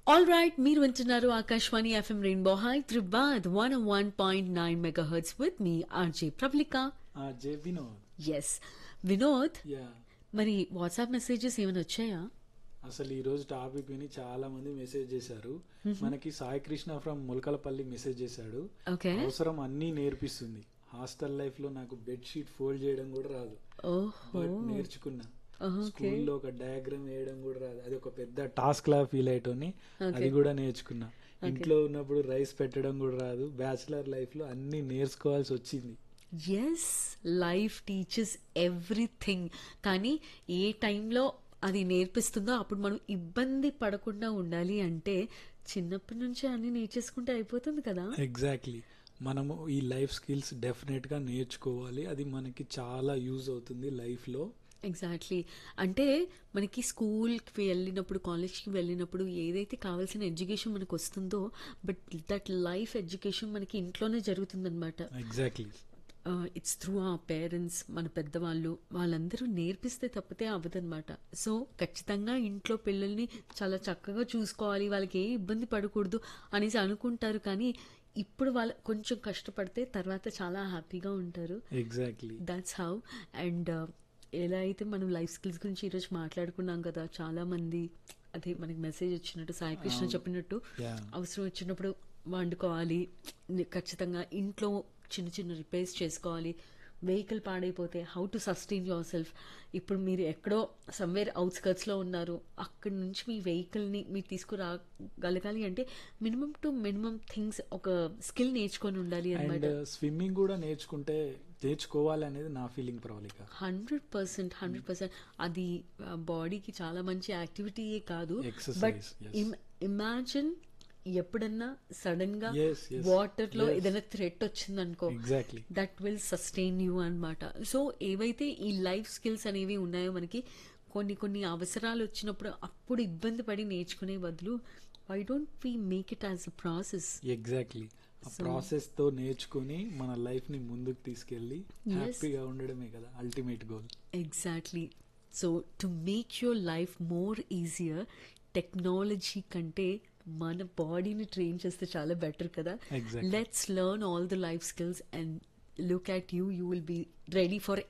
All right మీరు వింటున్నారు Akashvani FM rainbow Hyderabad one one point nine mega hertz with me RJ Prablika R J Vinod yes Vinod yeah మరి WhatsApp messages ఏమైనా వచ్చాయా అసలు ఈ రోజు టాపిక్ విని చాలా మంది మెసేజ్ చేశారు మనకి సాయి కృష్ణ ఫ్రమ్ ములకలపల్లి మెసేజ్ చేశాడు ఓకే అవసరం అన్నీ నేర్పిస్తుంది హాస్టల్ లైఫ్ లో నాకు బెడ్ షీట్ ఫోల్డ్ చేయడం కూడా రాదు ఓహో బట్ నేర్చుకున్నా ఓకే స్కూల్లో ఒక డయాగ్రామ్ వేయడం కూడా రాదు అది ఒక పెద్ద టాస్క్ లా ఫీల్ అయ్యేటోని Okay. అది కూడా నేర్చుకున్నా ఇంట్లో ఉన్నప్పుడు రైస్ పెట్టడం కూడా రాదు బ్యాచిలర్ లైఫ్ లో అన్ని నేర్చుకోవాల్సి వచ్చింది ఎస్ లైఫ్ టీచర్స్ ఎవ్రీథింగ్ కానీ ఏ టైంలో అది నేర్పిస్తుందో అప్పుడు మనం ఇబ్బంది పడకుండా ఉండాలి అంటే చిన్నప్పటి నుంచే అన్ని నేర్చేసుకుంటే అయిపోతుంది కదా ఎగ్జాక్ట్లీ మనము ఈ లైఫ్ స్కిల్స్ డెఫినెట్ గా నేర్చుకోవాలి అది మనకి చాలా యూజ్ అవుతుంది లైఫ్ లో ఎగ్జాక్ట్లీ అంటే మనకి స్కూల్కి వెళ్ళినప్పుడు కాలేజ్కి వెళ్ళినప్పుడు ఏదైతే కావాల్సిన ఎడ్యుకేషన్ మనకు వస్తుందో బట్ దట్ లైఫ్ ఎడ్యుకేషన్ మనకి ఇంట్లోనే జరుగుతుందన్నమాట ఎగ్జాక్ట్లీ ఇట్స్ త్రూ ఆ పేరెంట్స్ మన పెద్దవాళ్ళు వాళ్ళందరూ నేర్పిస్తే తప్పితే అవ్వదన్నమాట సో ఖచ్చితంగా ఇంట్లో పిల్లల్ని చాలా చక్కగా చూసుకోవాలి వాళ్ళకి ఏ ఇబ్బంది పడకూడదు అనేసి అనుకుంటారు కానీ ఇప్పుడు వాళ్ళ కొంచెం కష్టపడితే తర్వాత చాలా హ్యాపీగా ఉంటారు ఎగ్జాక్ట్లీ దాట్స్ హౌ అండ్ ఎలా అయితే మనం లైఫ్ స్కిల్స్ గురించి ఈరోజు మాట్లాడుకున్నాం కదా చాలా మంది అదే మనకి మెసేజ్ వచ్చినట్టు సాయి కృష్ణ అవును. చెప్పినట్టు యా అవసరం వచ్చినప్పుడు వండుకోవాలి ని- ఖచ్చితంగా ఇంట్లో చిన్న చిన్న రిపేర్స్ చేసుకోవాలి వెహికల్ పాడైపోతే how to sustain yourself ఇప్పుడు మీరు ఎక్కడో సమ్వేర్ అవుట్స్కర్ట్స్లో ఉన్నారు అక్కడి నుంచి మీ వెహికల్ని మీరు తీసుకురాగలగాలి అంటే మినిమం టు మినిమం థింగ్స్ ఒక స్కిల్ నేర్చుకొని ఉండాలి అండ్ అనమాట స్విమ్మింగ్ కూడా నేర్చుకుంటే నేర్చుకోవాలి అనేది నా feeling Pravallika hundred percent hundred percent అది బాడీకి చాలా మంచి యాక్టివిటీయే కాదు Exercise, బట్ yes. ఇమాజిన్ ఎప్పుడన్నా సడన్ గా Yes, yes, వాటర్ లో yes. ఏదైనా థ్రెట్ వచ్చిందనుకో exactly that will sustain you అన్నమాట సో ఏవైతే ఈ లైఫ్ స్కిల్స్ అనేవి ఉన్నాయో మనకి కొన్ని కొన్ని అవసరాలు వచ్చినప్పుడు అప్పుడు ఇబ్బంది పడి నేర్చుకునే బదులు why don't we make it as a process exactly ఆ So- ప్రాసెస్ తో నేర్చుకుని మన లైఫ్ ని ముందుకు తీసుకెళ్లి Yes. హ్యాపీగా ఉండడమే కదా ultimate goal exactly so to make your life more easier technology కంటే మన బాడీని ట్రైన్ చేస్తే చాలా బెటర్ కదా Exactly. Let's learn all the life skills and look at you you will be ready for